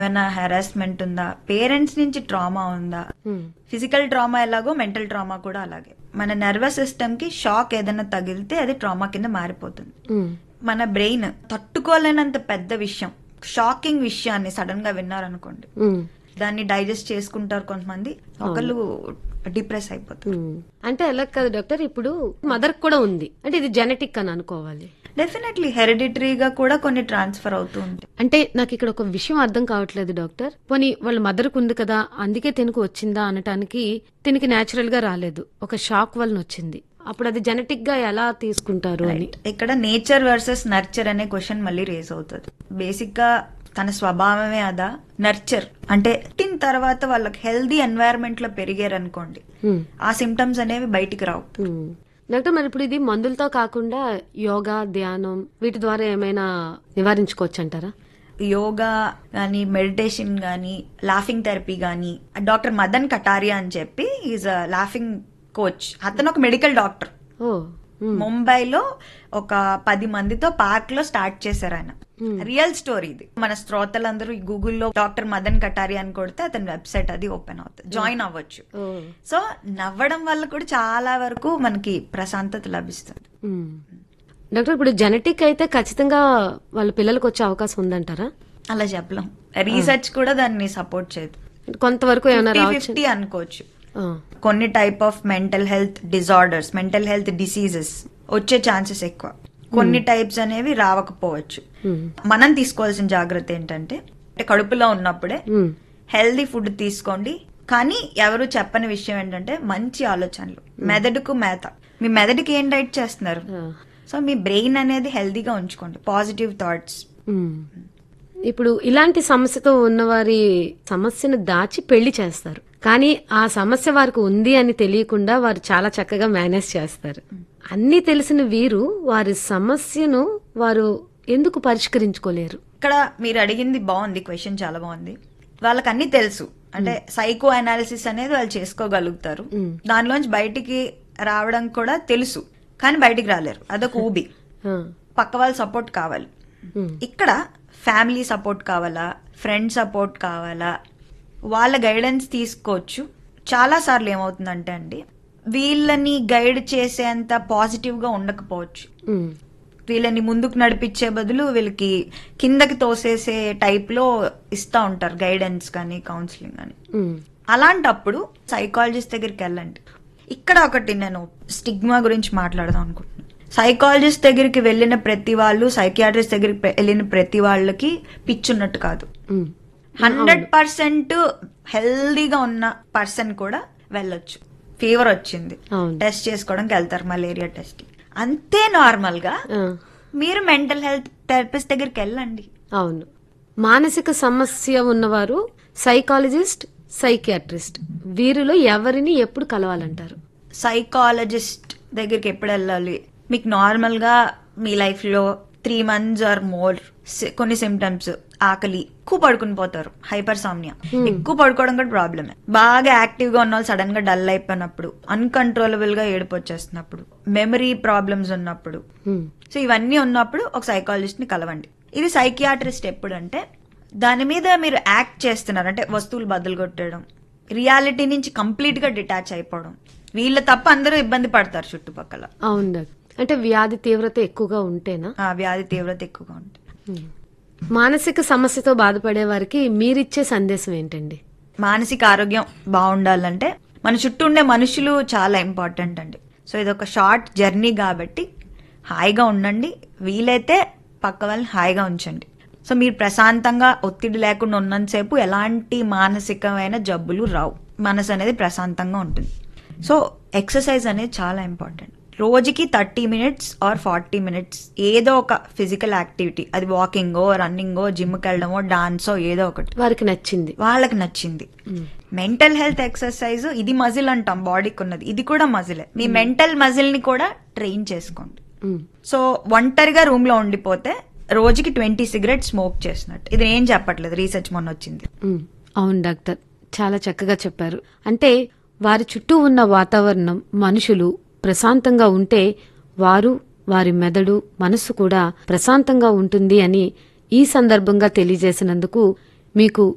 ఏమైనా హెరాస్మెంట్ ఉందా పేరెంట్స్ నుంచి ట్రామా ఉందా ఉమ్, ఫిజికల్ ట్రామా ఎలాగో మెంటల్ ట్రామా కూడా అలాగే మన నర్వస్ సిస్టమ్ కి షాక్ ఏదైనా తగిలితే అది ట్రామా కింద మారిపోతుంది ఉమ్, మన బ్రెయిన్ తట్టుకోలేనంత పెద్ద విషయం షాకింగ్ విషయాన్ని సడన్ గా విన్నారనుకోండి ఉమ్, దాన్ని డైజెస్ట్ చేసుకుంటారు కొంతమంది ఒకళ్ళు డిప్రెస్ అయిపోతారు ఉమ్. అంటే ఎలా కాదు డాక్టర్ ఇప్పుడు మదర్ కూడా ఉంది అంటే ఇది జెనెటిక్ అని అనుకోవాలి డెఫినెట్లీ హెరిడిటరీగా కూడా కొన్ని ట్రాన్స్ఫర్ అవుతూ ఉంటాయి అంటే నాకు ఇక్కడ ఒక విషయం అర్థం కావట్లేదు డాక్టర్ పోనీ వాళ్ళ మదర్కు ఉంది కదా అందుకే తినకు వచ్చిందా అనటానికి తినికి నేచురల్ గా రాలేదు ఒక షాక్ వలన వచ్చింది అప్పుడు అది జెనెటిక్ గా ఎలా తీసుకుంటారు అని ఇక్కడ నేచర్ వర్సెస్ నర్చర్ అనే క్వశ్చన్ మళ్ళీ రేస్ అవుతుంది బేసిక్ గా తన స్వభావమే అదా నర్చర్ అంటే పుట్టిన తర్వాత వాళ్ళకి హెల్దీ ఎన్వైరన్మెంట్ లో పెరిగారు అనుకోండి ఉమ్, ఆ సిమ్టమ్స్ అనేవి బయటికి రావు ఉమ్. డాక్టర్ మరి ఇప్పుడు ఇది మందులతో కాకుండా యోగా ధ్యానం వీటి ద్వారా ఏమైనా నివారించుకోవచ్చు అంటారా యోగా కానీ మెడిటేషన్ కానీ లాఫింగ్ థెరపీ కానీ డాక్టర్ మదన్ కటారియా అని చెప్పి ఈజ్ అ లాఫింగ్ కోచ్ అతను ఒక మెడికల్ డాక్టర్ ఓ ఉమ్, ముంబైలో ఒక పది మందితో పార్క్ లో స్టార్ట్ చేశారు ఆయన రియల్ స్టోరీ ఇది మన శ్రోతలందరూ ఈ గూగుల్లో డాక్టర్ మదన్ కటారి అని కొడితే అతని వెబ్సైట్ అది ఓపెన్ అవుతుంది జాయిన్ అవ్వచ్చు ఓ సో నవ్వడం వల్ల కూడా చాలా వరకు మనకి ప్రశాంతత లభిస్తుంది ఉమ్. డాక్టర్ ఇప్పుడు జెనెటిక్ అయితే ఖచ్చితంగా వాళ్ళ పిల్లలకు వచ్చే అవకాశం ఉందంటారా అలా చెప్పలేం రీసెర్చ్ కూడా దాన్ని సపోర్ట్ చేయదు కొంతవరకు ఏమైనా రావచ్చు ఫిఫ్టీ అనుకోవచ్చు ఆ, కొన్ని type of mental health disorders mental health diseases వచ్చే ఛాన్సెస్ ఎక్కువ కొన్ని టైప్స్ అనేవి రావకపోవచ్చు ఉమ్, మనం తీసుకోవాల్సిన జాగ్రత్త ఏంటంటే అంటే కడుపులో ఉన్నప్పుడే ఉమ్, హెల్దీ ఫుడ్ తీసుకోండి కానీ ఎవరు చెప్పని విషయం ఏంటంటే మంచి ఆలోచనలు మెదడుకు మేత మీ మెదడుకి ఏం డైట్ చేస్తున్నారు ఆ, సో మీ బ్రెయిన్ అనేది హెల్దీగా ఉంచుకోండి పాజిటివ్ థాట్స్ ఉమ్. ఇప్పుడు ఇలాంటి సమస్యతో ఉన్నవారి సమస్యను దాచి పెళ్లి చేస్తారు కానీ ఆ సమస్య వారికి ఉంది అని తెలియకుండా వారు చాలా చక్కగా మేనేజ్ చేస్తారు అన్ని తెలిసిన వీరు వారి సమస్యను వారు ఎందుకు పరిష్కరించుకోలేరు ఇక్కడ మీరు అడిగింది బాగుంది క్వశ్చన్ చాలా బాగుంది వాళ్ళకి అన్ని తెలుసు అంటే సైకో అనాలిసిస్ అనేది వాళ్ళు చేసుకోగలుగుతారు మ్. దానిలోంచి బయటికి రావడం కూడా తెలుసు కానీ బయటికి రాలేరు అదొక ఊబి ఆ, పక్క వాళ్ళ సపోర్ట్ కావాలి ఉమ్, ఇక్కడ ఫ్యామిలీ సపోర్ట్ కావాలా ఫ్రెండ్ సపోర్ట్ కావాలా వాళ్ళ గైడెన్స్ తీసుకోవచ్చు చాలా సార్లు ఏమవుతుందంటే అండి వీళ్ళని గైడ్ చేసేంత పాజిటివ్ గా ఉండకపోవచ్చు ఉమ్, వీళ్ళని ముందుకు నడిపించే బదులు వీళ్ళకి కిందకి తోసేసే టైప్ లో ఇస్తా ఉంటారు గైడెన్స్ కానీ కౌన్సిలింగ్ కానీ ఉమ్, అలాంటప్పుడు సైకాలజిస్ట్ దగ్గరికి వెళ్ళండి ఇక్కడ ఒకటి నేను స్టిగ్మా గురించి మాట్లాడదాం అనుకుంటున్నాను సైకాలజిస్ట్ దగ్గరికి వెళ్ళిన ప్రతి వాళ్ళు సైకియాట్రిస్ట్ దగ్గరికి పె- వెళ్ళిన ప్రతి వాళ్ళకి పిచ్చున్నట్టు కాదు ఉమ్. హండ్రెడ్ పర్సెంట్ హెల్దీగా ఉన్న పర్సన్ కూడా వెళ్ళొచ్చు ఫీవర్ వచ్చింది అవును టెస్ట్ చేసుకోవడానికి వెళ్తారు మలేరియా టెస్ట్ అంతే నార్మల్ గా ఆ, మీరు మెంటల్ హెల్త్ థెరపిస్ట్ దగ్గరికి వెళ్ళండి అవును మానసిక సమస్య ఉన్నవారు సైకాలజిస్ట్ సైకియాట్రిస్ట్ వీరిలో ఎవరిని ఎప్పుడు కలవాలంటారు సైకాలజిస్ట్ దగ్గరికి ఎప్పుడు వెళ్ళాలి మీకు నార్మల్ గా మీ లైఫ్ లో త్రీ మంత్స్ ఆర్ మోర్ కొన్ని సిమ్టమ్స్ ఆకలి ఎక్కువ పడుకుని పోతారు హైపర్ సామ్నియా ఎక్కువ పడుకోవడం కూడా ప్రాబ్లమే బాగా యాక్టివ్ గా ఉన్న వాళ్ళు సడన్ గా డల్ అయిపోయినప్పుడు అన్కంట్రోలబుల్ గా ఏడుపు వచ్చేస్తున్నప్పుడు మెమరీ ప్రాబ్లమ్స్ ఉన్నప్పుడు ఉమ్, సో ఇవన్నీ ఉన్నప్పుడు ఒక సైకాలజిస్ట్ ని కలవండి ఇది సైకియాట్రిస్ట్ ఎప్పుడు అంటే దాని మీద మీరు యాక్ట్ చేస్తున్నారు అంటే వస్తువులు బదులు కొట్టడం రియాలిటీ నుంచి కంప్లీట్ గా డిటాచ్ అయిపోవడం వీళ్ళ తప్ప అందరూ ఇబ్బంది పడతారు చుట్టుపక్కల అవును డాక్టర్ అంటే వ్యాధి తీవ్రత ఎక్కువగా ఉంటేనా ఆ వ్యాధి తీవ్రత ఎక్కువగా ఉంటుంది ఉమ్. మానసిక సమస్యతో బాధపడే వారికి మీరిచ్చే సందేశం ఏంటండి మానసిక ఆరోగ్యం బాగుండాలంటే మన చుట్టూ ఉండే మనుషులు చాలా ఇంపార్టెంట్ అండి సో ఇది ఒక షార్ట్ జర్నీ కాబట్టి హాయిగా ఉండండి వీలైతే పక్క వాళ్ళని హాయిగా ఉంచండి సో మీరు ప్రశాంతంగా ఒత్తిడి లేకుండా ఉన్నంతసేపు ఎలాంటి మానసికమైన జబ్బులు రావు మనసు అనేది ప్రశాంతంగా ఉంటుంది సో ఎక్సర్సైజ్ అనేది చాలా ఇంపార్టెంట్ రోజుకి thirty minutes or forty minutes ఏదో ఒక ఫిజికల్ యాక్టివిటీ అది వాకింగో రన్నింగో జిమ్కి వెళ్ళడమో డాన్సో ఏదో ఒకటి వారికి నచ్చింది వాళ్ళకి నచ్చింది మెంటల్ హెల్త్ ఎక్సర్సైజ్ ఇది మజిల్ అంటాం బాడీకి ఉన్నది ఇది కూడా మజిలే మీ మెంటల్ మజిల్ ని కూడా ట్రైన్ చేసుకోండి ఉమ్, సో ఒంటరిగా రూమ్ లో ఉండిపోతే రోజుకి ట్వంటీ సిగరెట్ స్మోక్ చేసినట్టు ఇది నేను చెప్పట్లేదు రీసెర్చ్ మొన్న వచ్చింది ఉమ్, అవును డాక్టర్ చాలా చక్కగా చెప్పారు అంటే వారి చుట్టూ ఉన్న వాతావరణం మనుషులు ప్రశాంతంగా ఉంటే వారు వారి మెదడు మనస్సు కూడా ప్రశాంతంగా ఉంటుంది అని ఈ సందర్భంగా తెలియజేసినందుకు మీకు